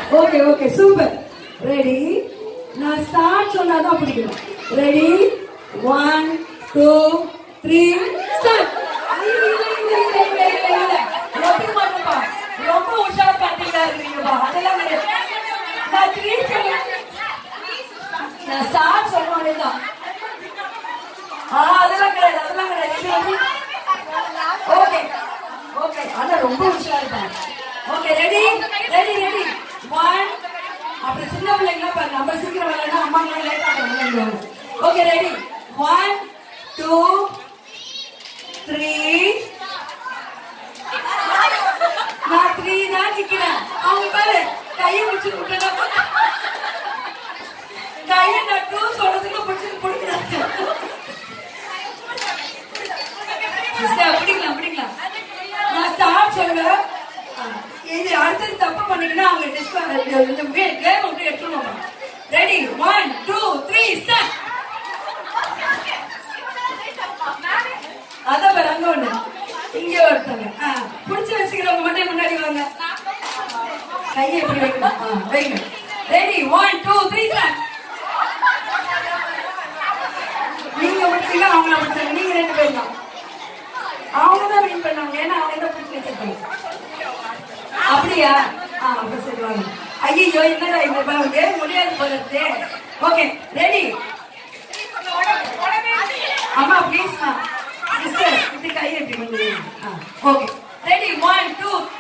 okay okay super ready நான் start சொன்னாதான் பிடிக்கணும் ready one two three start ஒத்துக்க மாட்டேன்ப்பா ரொம்ப உஷார் பாத்தீங்களா இருக்கீங்கப்பா அதெல்லாம் கிடையாது நான் த்ரீ சொல்ல நான் ஸ்டார்ட் சொன்னோடனே தான் ஆ அதெல்லாம் கிடையாது அதெல்லாம் கிடையாது இது வந்து ஓகே ஓகே ஆனா ரொம்ப உஷாரா இருப்பாங்க okay ready ready ready one அப்புறம் சின்ன பிள்ளைங்க பாருங்க நம்ம சீக்கிரம் வரலன்னா அம்மா லேட் ஆகும் okay ready one two three நான் த்ரீ தான் நிக்கிறேன் அவங்க பாரு கையை முடிச்சு விட்டா கையை நான் டூ சொல்றதுக்கு பிடிச்சி கொடுக்குறாங்க சிஸ்டர் பிடிக்கலாம் பிடிக்கலாம் நான் ஸ்டார்ட் சொல்லுவேன் இது அடுத்தது தப்பு பண்ணீங்கன்னா அவங்க டிஸ்கோ இந்த கேம் வந்து எடுத்துருவாங்க ready one two three start அதான் பாரு அங்க ஒண்ணு இங்க ஒருத்தவங்க ஆ, புடிச்சு வச்சுக்கிறவங்க மட்டும் முன்னாடி வாங்க கையை எப்படி வைக்கணும் ஆ, வைங்க ready one two three start நீங்க முடிச்சீங்க அவங்கள முடிச்சாங்க நீங்க ரெண்டு பேரும் தான் அவங்க தான் வின் பண்ணாங்க ஏன்னா அவங்க தான் பிடிச்சி வச்சிருக்காங்க அப்படியா ஆ அப்ப சரி வாங்க ஐயோ என்னடா இந்த பாருங்க முடியாது போல இருக்கு ஓகே ரெடி அம்மா ப்ளீஸ் சிஸ்டர் இது கை எப்படி பண்ணுவீங்க ஓகே ரெடி ஒன் டூ